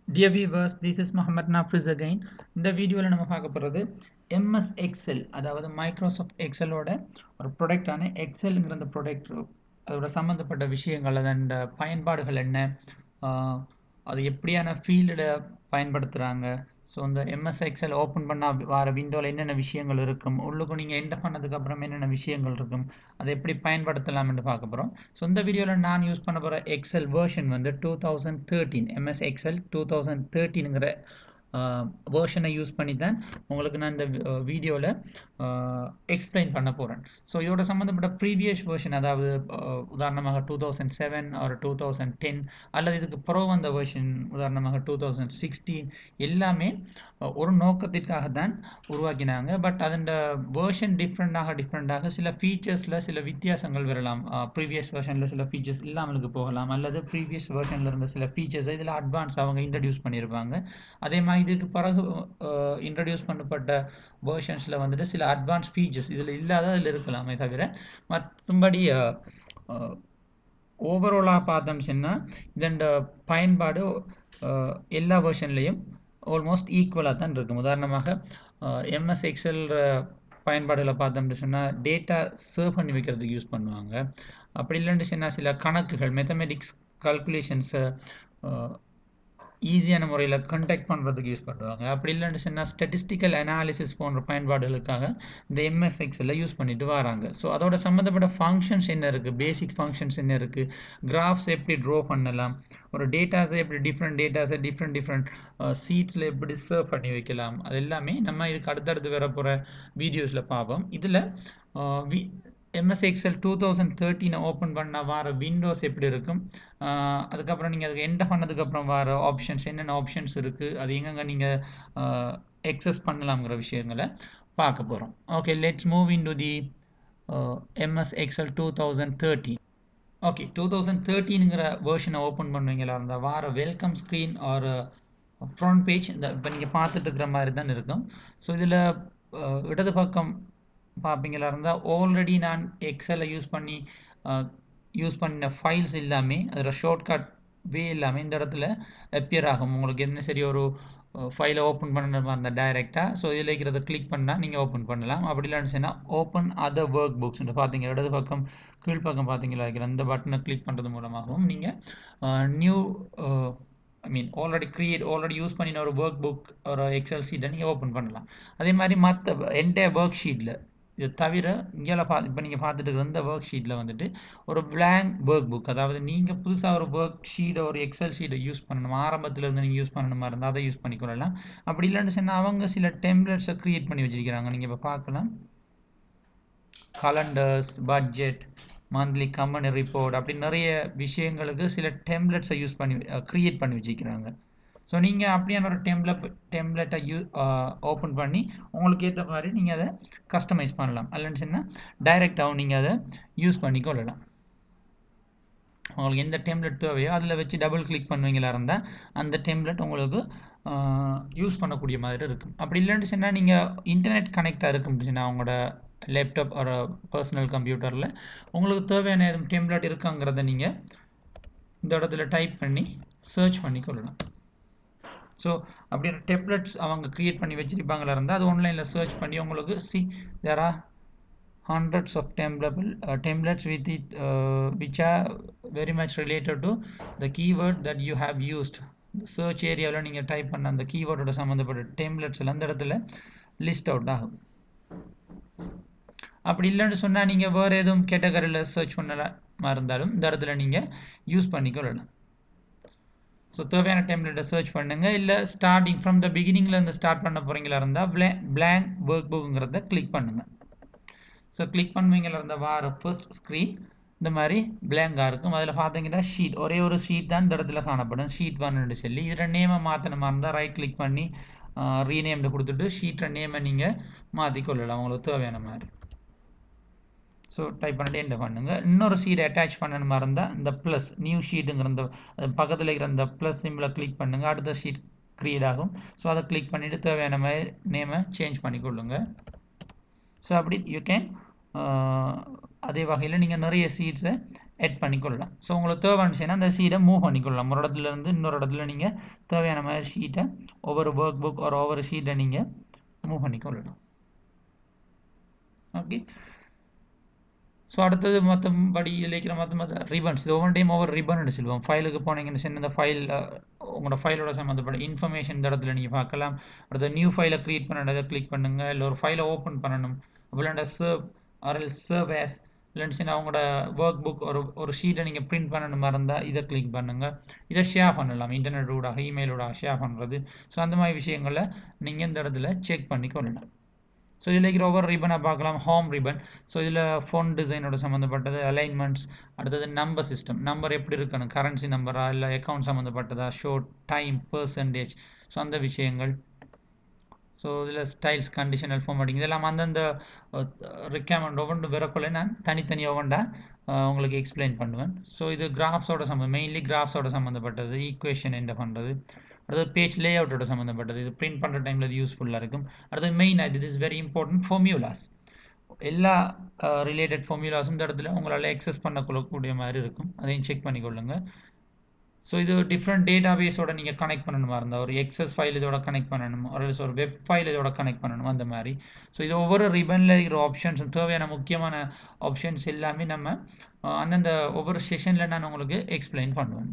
Dear viewers, this is Muhammad Nafiz again. இந்த வீடியோவில் நம்ம பார்க்க போகிறது எம்எஸ் எக்ஸல் அதாவது மைக்ரோசாஃப்ட் எக்ஸலோட ஒரு ப்ராடக்டான எக்ஸல்ங்கிற அந்த ப்ராடக்ட் அதோட சம்மந்தப்பட்ட விஷயங்கள் அதன் பயன்பாடுகள் என்ன ஆஹ் அது எப்படியான ஃபீல்டில் பயன்படுத்துகிறாங்க ஸோ இந்த எம்எஸ் எக்ஸல் ஓப்பன் பண்ணால் வர விண்டோவில் என்னென்ன விஷயங்கள் இருக்கும் உள்ளுக்கு நீங்கள் என்டர் பண்ணதுக்கப்புறம் என்னென்ன விஷயங்கள் இருக்கும் அதை எப்படி பயன்படுத்தலாம்னு பார்க்க போகிறோம் ஸோ இந்த வீடியோவில் நான் யூஸ் பண்ண போகிற எக்ஸல் வேர்ஷன் வந்து two thousand thirteen MS Excel two thousand தேர்ட்டீனுங்கிற வேர்ஷனை யூஸ் பண்ணி தான் உங்களுக்கு நான் இந்த வீடியோவில் எக்ஸ்பிளைன் பண்ண போகிறேன் ஸோ இதோட சம்மந்தப்பட்ட ப்ரீவியஸ் வேர்ஷன் அதாவது அஹ், உதாரணமாக டூ தௌசண்ட் செவன் ஒரு டூ தௌசண்ட் டென் அல்லது இதுக்கு ப்ரோ வந்த வேர்ஷன் உதாரணமாக டூ தௌசண்ட் சிக்ஸ்டீன் எல்லாமே அஹ், ஒரு நோக்கத்திற்காக தான் உருவாக்கினாங்க பட் அதன் வேர்ஷன் டிஃப்ரெண்டாக டிஃப்ரெண்டாக சில ஃபீச்சர்ஸில் சில வித்தியாசங்கள் வரலாம் ப்ரீவியஸ் வேர்ஷனில் சில ஃபீச்சர்ஸ் இல்லாமலுக்கு போகலாம் அல்லது ப்ரீவியஸ் வேர்ஷனில் இருந்த சில ஃபீச்சர்ஸை இதில் அட்வான்ஸ் அவங்க இன்ட்ரடியூஸ் பண்ணியிருப்பாங்க அதே மாதிரி இதுக்கு பிறகு இன்ட்ரடியூஸ் பண்ணப்பட்ட வேர்ஷன்ஸில் வந்துட்டு சில அட்வான்ஸ் ஃபீச்சர்ஸ் இதில் இல்லாத அதில் இருக்கலாமே தவிர மற்றும்படி ஓவராலாக பார்த்தோம் சொன்னால் இதன் பயன்பாடு அஹ், எல்லா வேர்ஷன்லேயும் ஆல்மோஸ்ட் ஈக்குவலாக தான் இருக்கும் உதாரணமாக எம்எஸ் எக்ஸல் பயன்பாடுகளை பார்த்தோம்னு சொன்னால் டேட்டா சர்வ் பண்ணி வைக்கிறதுக்கு யூஸ் பண்ணுவாங்க அப்படி இல்லைன்னு சொன்னால் சில கணக்குகள் மெத்தமெட்டிக்ஸ் கல்குலேஷன்ஸை ஈஸியான முறையில் கண்டக்ட் பண்ணுறதுக்கு யூஸ் பண்ணுவாங்க அப்படி இல்லைன்னு சொன்னால் ஸ்டட்டிஸ்டிக்கல் அனாலிசிஸ் போன்ற பயன்பாடுகளுக்காக இந்த எம்எஸ் எக்ஸலில் யூஸ் பண்ணிட்டு வராங்க ஸோ அதோட சம்மந்தப்பட்ட ஃபங்க்ஷன்ஸ் என்ன இருக்குது பேசிக் ஃபங்க்ஷன்ஸ் என்ன இருக்குது கிராஃப்ஸ் எப்படி ட்ரா பண்ணலாம் ஒரு டேட்டாஸை எப்படி டிஃப்ரெண்ட் டேட்டாஸை டிஃப்ரெண்ட் டிஃப்ரெண்ட் சீட்ஸில் எப்படி சர்வ் பண்ணி வைக்கலாம் அது எல்லாமே நம்ம இதுக்கு அடுத்தடுத்து வர போகிற வீடியோஸில் பார்ப்போம் இதில் வி எம்எஸ் எக்ஸல் டூ தௌசண்ட் தேர்ட்டீனை ஓப்பன் பண்ணால் வர விண்டோஸ் எப்படி இருக்கும் ஆஹ் அதுக்கப்புறம் நீங்கள் அதுக்கு என்டர் பண்ணதுக்கப்புறம் வர ஆப்ஷன்ஸ் என்னென்ன ஆப்ஷன்ஸ் இருக்குது அது எங்கெங்கே நீங்கள் எக்ஸஸ் பண்ணலாங்கிற விஷயங்களை பார்க்க போகிறோம் okay let's move into the MS Excel two thousand thirteen okay two thousand தேர்ட்டீனுங்கிற வேர்ஷனை ஓப்பன் பண்ணுவீங்களா இருந்தால் வார வெல்கம் ஸ்க்ரீன் ஒரு ஃப்ரண்ட் பேஜ் இந்த இப்போ நீங்கள் பார்த்துட்டு இருக்கிற மாதிரி தான் இருக்கும் ஸோ இதில் இடது பக்கம் பார்ப்பீங்களா இருந்தால் ஆல்ரெடி நான் எக்ஸலை யூஸ் பண்ணி யூஸ் பண்ண ஃபைல்ஸ் எல்லாமே அதில் ஷார்ட்கட் வே எல்லாமே இந்த இடத்துல அப்பியர் ஆகும் உங்களுக்கு என்ன சரி ஒரு ஃபைலை ஓப்பன் பண்ணுற மாதிரி இருந்தால் டைரெக்டாக ஸோ இதில் இருக்கிறத கிளிக் பண்ணால் நீங்கள் ஓப்பன் பண்ணலாம் அப்படி இல்லைன்னு சொன்னால் ஓப்பன் அதர் ஒர்க் புக்ஸ் பார்த்தீங்க இடது பக்கம் கீழ் பக்கம் பார்த்தீங்களா இருக்கிற அந்த பட்டனை கிளிக் பண்ணுறது மூலமாகவும் நீங்கள் new I mean already create already use பண்ணின ஒரு ஒர்க் புக் ஒரு எக்ஸல் ஷீட்டை நீங்கள் ஓப்பன் பண்ணலாம் அதே மாதிரி மற்ற என்டையர் ஒர்க் ஷீட்டில் இது தவிர இங்கே பா இப்போ நீங்கள் பார்த்துட்டு இருக்கிற இந்த ஒர்க் ஷீட்டில் வந்துட்டு ஒரு blank ஒர்க் புக் அதாவது நீங்கள் புதுசாக ஒரு ஒர்க் ஷீட்டை ஒரு எக்ஸல் ஷீட்டை யூஸ் பண்ணணும் ஆரம்பத்தில் இருந்து நீங்கள் யூஸ் பண்ணணுமா இருந்தால் அதை யூஸ் பண்ணிக்கொள்ளலாம் அப்படி இல்லைன்னு சொன்னால் அவங்க சில டெம்ப்ளேட்ஸை க்ரியேட் பண்ணி வச்சிருக்கிறாங்க நீங்கள் இப்போ பார்க்கலாம் calendars budget monthly company report அப்படி நிறைய விஷயங்களுக்கு சில டெம்ப்ளெட்ஸை யூஸ் பண்ணி க்ரியேட் பண்ணி வச்சுக்கிறாங்க ஸோ நீங்கள் அப்படியான ஒரு டெம்ப்ளெட் டெம்ப்ளெட்டை யூ ஓப்பன் பண்ணி உங்களுக்கு ஏற்ற மாதிரி நீங்கள் அதை கஸ்டமைஸ் பண்ணலாம் அல்லன்னு சொன்னால் டைரெக்டாகவும் நீங்கள் அதை யூஸ் பண்ணி கொள்ளலாம் உங்களுக்கு எந்த டெம்ப்ளெட் தேவையோ அதில் வச்சு டபுள் கிளிக் பண்ணுவீங்களா இருந்தால் அந்த டெம்ப்ளெட் உங்களுக்கு யூஸ் பண்ணக்கூடிய மாதிரி இருக்கும் அப்படி இல்லைன்னு சொன்னால் நீங்கள் இன்டர்நெட் கனெக்டாக இருக்கும் சொன்னால் உங்களோட லேப்டாப் ஒரு பர்சனல் கம்ப்யூட்டரில் உங்களுக்கு தேவையான எதுவும் டெம்ப்ளெட் இருக்காங்கிறத நீங்கள் இந்த இடத்துல டைப் பண்ணி சர்ச் பண்ணி கொள்ளலாம் ஸோ அப்படின்ற டெம்ப்ளெட்ஸ் அவங்க க்ரியேட் பண்ணி வச்சிருப்பாங்களா இருந்தால் அது ஆன்லைனில் சர்ச் பண்ணி உங்களுக்கு see there are hundreds of templable uh, templates with it uh, which are very much related to the keyword that you have used search ஏரியாவில் நீங்கள் டைப் பண்ண அந்த கீவேர்டோட சம்மந்தப்பட்ட டெம்ப்ளெட்ஸ் எல்லாம் அந்த இடத்துல லிஸ்ட் அவுட் ஆகும் அப்படி இல்லைன்னு சொன்னால் நீங்கள் வேறு எதுவும் கேட்டகரியில் சர்ச் பண்ணலாமா இருந்தாலும் இந்த இடத்துல நீங்கள் யூஸ் பண்ணிக்கொள்ளலாம் ஸோ தேவையான டெம்ப்ளேட்டை சர்ச் பண்ணுங்கள் இல்லை ஸ்டார்டிங் ஃப்ரம் த பிகினிங்கில் இருந்து ஸ்டார்ட் பண்ண போகிறீங்களா இருந்தால் பிளே blank ஒர்க் புக்குங்கிறத கிளிக் பண்ணுங்கள் ஸோ கிளிக் பண்ணுவீங்களா இருந்த வார ஃபர்ஸ்ட் ஸ்க்ரீன் இந்த மாதிரி பிளாங்காக இருக்கும் அதில் பார்த்தீங்கன்னா ஷீட் ஒரே ஒரு ஷீட் தான் இந்த இடத்துல காணப்படும் ஷீட் ஒன்னு சொல்லி இதில் நேமை மாற்றணுமா இருந்தால் ரைட் கிளிக் பண்ணி ரீநேம்டு கொடுத்துட்டு ஷீட்டை நேமை நீங்கள் மாற்றி கொள்ளலாம் உங்களுக்கு தேவையான மாதிரி ஸோ டைப் பண்ணிட்டு என்ன பண்ணுங்கள் இன்னொரு ஷீட் அட்டாச் பண்ணணுமா இருந்தால் இந்த ப்ளஸ் நியூ ஷீட்டுங்கிற இந்த அது பக்கத்தில் இருக்கிற இந்த ப்ளஸ் சிம்பிளை கிளிக் பண்ணுங்கள் அடுத்த ஷீட் க்ரியேட் ஆகும் ஸோ அதை கிளிக் பண்ணிவிட்டு தேவையான மாதிரி நேமை சேஞ்ச் பண்ணி கொள்ளுங்கள் ஸோ அப்படி யூ கேன் அதே வகையில் நீங்கள் நிறைய சீட்ஸை ஆட் பண்ணிக்கொள்ளலாம் ஸோ உங்களுக்கு தேவைன்னு அந்த சீட்டை மூவ் பண்ணிக்கொள்ளலாம் ஒரு இடத்துல இருந்து இன்னொரு இடத்துல நீங்கள் தேவையான மாதிரி ஷீட்டை ஒவ்வொரு ஒர்க் புக் ஒரு ஒவ்வொரு ஷீட்டை நீங்கள் மூவ் பண்ணிக்கொள்ளலாம் ஓகே ஸோ அடுத்தது மற்றபடி இதில் இருக்கிற மற்ற மற்ற ரிபன்ஸ் இது ஒவ்வொரு டைம் ஒவ்வொரு ரிபன் சொல்லுவோம் ஃபைலுக்கு போனீங்கன்னு சொன்ன இந்த ஃபைல் உங்களோட ஃபைலோட சம்மந்தப்பட்ட இன்ஃபர்மேஷன் இந்த இடத்துல நீங்கள் பார்க்கலாம் அடுத்த நியூ ஃபைலை க்ரியேட் பண்ணுறதை கிளிக் பண்ணுங்கள் இல்லை ஒரு ஃபைலை ஓப்பன் பண்ணணும் இல்லாண்ட சர்வ் ஆர்எல் சர்வ் ஆஸ் இல்லைன்னு அவங்களோட ஒர்க் புக் ஒரு ஒரு ஷீட்டை நீங்கள் பிரிண்ட் பண்ணணுமா இருந்தால் இதை கிளிக் பண்ணுங்கள் இதை ஷேர் பண்ணலாம் இன்டர்நெட் ஊடாக இமெயிலோட ஷேர் பண்ணுறது ஸோ அந்த மாதிரி விஷயங்களை நீங்கள் இந்த இடத்துல செக் பண்ணி கொள்ளலாம் ஸோ இதில் இருக்கிற ஒவ்வொரு ரிபனை பார்க்கலாம் ஹோம் ரிபன் ஸோ இதில் ஃபோன் டிசைனோட சம்மந்தப்பட்டது அலைன்மெண்ட்ஸ் அடுத்தது நம்பர் சிஸ்டம் நம்பர் எப்படி இருக்கணும் கரன்சி நம்பரா இல்லை அக்கௌண்ட் சம்மந்தப்பட்டதா ஷோ டைம் பர்சன்டேஜ் ஸோ அந்த விஷயங்கள் ஸோ இதில் ஸ்டைல்ஸ் கண்டிஷனல் ஃபார்மேட்டிங் இதெல்லாம் அந்தந்த ரிக்யர்மெண்ட் ஒவ்வொன்று வரக்குள்ள நான் தனித்தனி ஒவ்வொன்றா உங்களுக்கு எக்ஸ்பிளைன் பண்ணுவேன் ஸோ இது கிராஃப்ஸோட சம்மந்தம் மெயின்லி கிராஃப்ஸோட சம்மந்தப்பட்டது ஈக்குவேஷன் என்ன பண்ணுறது அடுத்தது பேஜ் லே அவுட்டோட சம்மந்தப்பட்டது இது பிரிண்ட் பண்ணுற டைமில் இது யூஸ்ஃபுல்லாக இருக்கும் அடுத்தது மெயின் இது இஸ் வெரி இம்பார்ட்டன்ட் ஃபார்மியூலாஸ் எல்லா ரிலேட்டட் ஃபார்மியூலாஸும் இந்த இடத்துல உங்களால் எக்ஸஸ் பண்ணக்கூடிய மாதிரி இருக்கும் அதையும் செக் பண்ணிக்கொள்ளுங்க ஸோ இது டிஃப்ரெண்ட் டேட்டா பேஸோட நீங்கள் கனெக்ட் பண்ணணுமா இருந்தால் ஒரு எக்ஸஸ் ஃபைல் இதோட கனெக்ட் பண்ணணும் ஒரு ஒரு வெப் ஃபைல் இதோட கனெக்ட் பண்ணணும் அந்த மாதிரி ஸோ இது ஒவ்வொரு ரிபனில் இருக்கிற ஆப்ஷன்ஸ் தேவையான முக்கியமான ஆப்ஷன்ஸ் எல்லாமே நம்ம அந்தந்த ஒவ்வொரு செஷனில் நான் உங்களுக்கு எக்ஸ்பிளைன் பண்ணுவேன்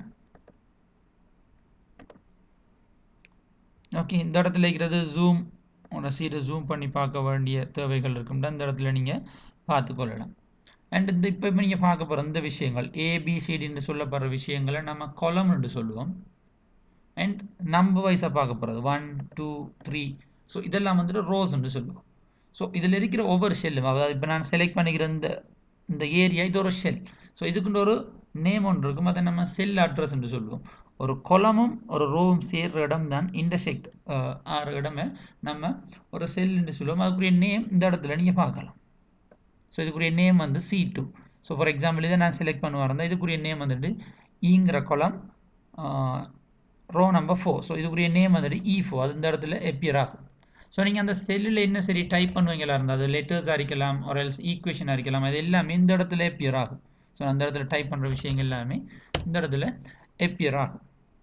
ஓகே இந்த இடத்துல இருக்கிறது ஜூம் உங்களோட சீரை ஜூம் பண்ணி பார்க்க வேண்டிய தேவைகள் இருக்கும்னா இந்த இடத்துல நீங்கள் பார்த்துக்கொள்ளலாம் அண்ட் இந்த இப்போ இப்போ நீங்கள் பார்க்க போகிற இந்த விஷயங்கள் ஏபிசிடின்னு சொல்லப்படுற விஷயங்களை நம்ம கொலம்னு சொல்லுவோம் அண்ட் நம்பர் வைஸாக பார்க்க போகிறது ஒன் டூ த்ரீ ஸோ இதெல்லாம் வந்துட்டு ரோஸ்ன்னு சொல்லுவோம் ஸோ இதில் இருக்கிற ஒவ்வொரு ஷெல்லும் அதாவது இப்போ நான் செலக்ட் பண்ணிக்கிற இந்த இந்த ஏரியா இது ஒரு ஷெல் ஸோ இதுக்குன்ற ஒரு நேம் ஒன்று இருக்கும் அதை நம்ம செல் அட்ரஸ்ன்னு சொல்லுவோம் ஒரு கொலமும் ஒரு ரோவும் சேர்ற இடம் தான் இன்டர்செக்ட் ஆகிற இடமே நம்ம ஒரு செல்லுன்னு சொல்லுவோம் அதுக்குரிய நேம் இந்த இடத்துல நீங்கள் பார்க்கலாம் ஸோ இதுக்குரிய நேம் வந்து C two so for example இதை நான் செலக்ட் பண்ணுவார் இருந்தால் இதுக்குரிய நேம் வந்துட்டு ஈங்கிற column row number four so இதுக்குரிய நேம் வந்துட்டு இ ஃபோர் அது இந்த இடத்துல எப்பியர் ஆகும் ஸோ நீங்கள் அந்த செல்லில் என்ன சரி டைப் பண்ணுவீங்களா இருந்தால் அது லெட்டர்ஸாக இருக்கலாம் ஒரு எல்ஸ் ஈக்குவேஷனாக இருக்கலாம் அது எல்லாமே இந்த இடத்துல எப்பியர் ஆகும் ஸோ அந்த இடத்துல டைப் பண்ணுற விஷயங்கள் எல்லாமே இந்த இடத்துல எப்பியர் ஆகும்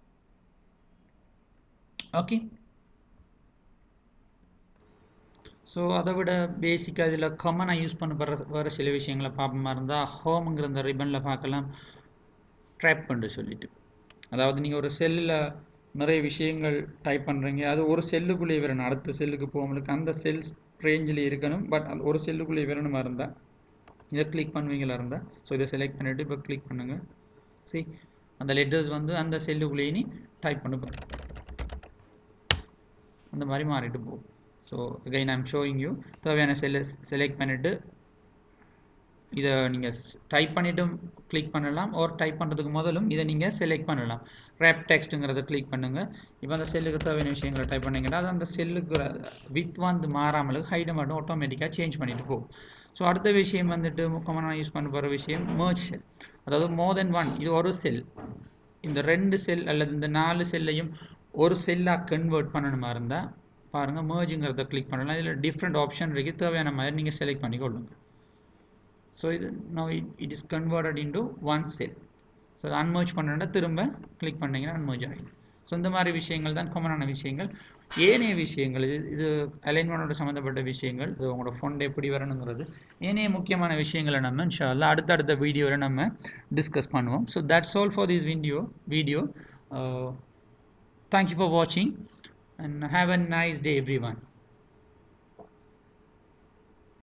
ஓகே ஸோ அதை விட பேசிக்காக இதில் காமனாக யூஸ் பண்ண வர வர சில விஷயங்களை பார்ப்போமா இருந்தால் ஹோம்ங்கிற இந்த ரிபனில் பார்க்கலாம் ட்ராப் பண்ணு சொல்லிட்டு அதாவது நீங்கள் ஒரு செல்லில் நிறைய விஷயங்கள் டைப் பண்ணுறீங்க அது ஒரு செல்லுக்குள்ளேயே வரணும் அடுத்த செல்லுக்கு போகும்போது அந்த செல்ஸ் ரேஞ்சில் இருக்கணும் பட் அது ஒரு செல்லுக்குள்ளேயே வரணுமா இருந்தால் இதை கிளிக் பண்ணுவீங்களா இருந்தால் ஸோ இதை செலக்ட் பண்ணிவிட்டு இப்போ கிளிக் பண்ணுங்கள் சி அந்த லெட்டர்ஸ் வந்து அந்த செல்லுக்குள்ளேயே நீ டைப் பண்ண போகிறேன் அந்த மாதிரி மாறிட்டு போகும் so again I'm showing you தேவையான செல்லை செலக்ட் பண்ணிவிட்டு இதை நீங்கள் டைப் பண்ணிவிட்டும் கிளிக் பண்ணலாம் ஒரு டைப் பண்ணுறதுக்கு முதலும் இதை நீங்கள் செலக்ட் பண்ணலாம் ரேப் டெக்ஸ்ட்டுங்கிறத கிளிக் பண்ணுங்கள் இப்போ அந்த செல்லுக்கு தேவையான விஷயங்களை டைப் பண்ணிங்கன்னா அது அந்த செல்லுக்கு வித் வந்து மாறாமலுக்கு ஹைடை மட்டும் ஆட்டோமேட்டிக்காக சேஞ்ச் பண்ணிட்டு போகும் ஸோ அடுத்த விஷயம் வந்துட்டு முக்கியமாக நான் யூஸ் பண்ண போகிற விஷயம் merge செல் அதாவது மோர் தென் ஒன் இது ஒரு செல் இந்த ரெண்டு செல் அல்லது இந்த நாலு செல்லையும் ஒரு செல்லாக கன்வெர்ட் பண்ணணுமா இருந்தால் பாருங்கள் mergeங்கிறத கிளிக் பண்ணலாம் இதில் டிஃப்ரெண்ட் ஆப்ஷன் இருக்குது தேவையான மாதிரி நீங்கள் செலக்ட் பண்ணி கொள்ளுங்க ஸோ இது now it it is converted into one cell so அதை அன்மர்ஜ் பண்ணுறா திரும்ப கிளிக் பண்ணிங்கன்னா அன்மர்ஜ் ஆகிடும் ஸோ இந்த மாதிரி விஷயங்கள் தான் காமனான விஷயங்கள் ஏனைய விஷயங்கள் இது இது அலைன்மெண்டோட சம்மந்தப்பட்ட விஷயங்கள் இது உங்களோட ஃபண்ட் எப்படி வரணுங்கிறது ஏனைய முக்கியமான விஷயங்களை நம்ம இன்ஷால்லா அடுத்தடுத்த வீடியோவில் நம்ம டிஸ்கஸ் பண்ணுவோம் so that's all for this video video thank you for வாட்சிங் and have a nice day everyone